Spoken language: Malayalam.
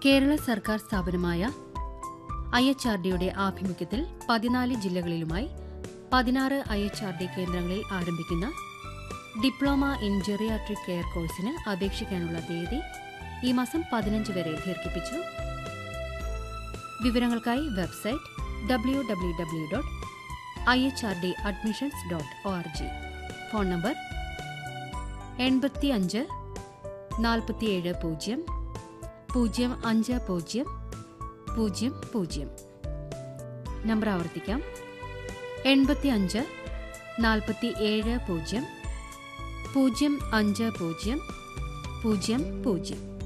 കേരള സർക്കാർ സ്ഥാപനമായ ഐ എച്ച് ആർ ഡിയുടെ ആഭിമുഖ്യത്തിൽ പതിനാല് ജില്ലകളിലുമായി പതിനാറ് ഐ എച്ച് ആർ ഡി കേന്ദ്രങ്ങളിൽ ആരംഭിക്കുന്ന ഡിപ്ലോമ ഇൻ ജെറിയാട്രിക് കെയർ കോഴ്സിന് അപേക്ഷിക്കാനുള്ള തീയതി ഈ മാസം പതിനഞ്ച് വരെ ദീർഘിപ്പിച്ചു വിവരങ്ങൾക്കായി website W W W dot I H R D admissions dot O R G phone number എൺപത്തി അഞ്ച് നാൽപ്പത്തിയേഴ് പൂജ്യം പൂജ്യം അഞ്ച് പൂജ്യം പൂജ്യം പൂജ്യം നമ്പർ ആവർത്തിക്കാം എൺപത്തി അഞ്ച് നാൽപ്പത്തി ഏഴ് പൂജ്യം പൂജ്യം അഞ്ച് പൂജ്യം പൂജ്യം പൂജ്യം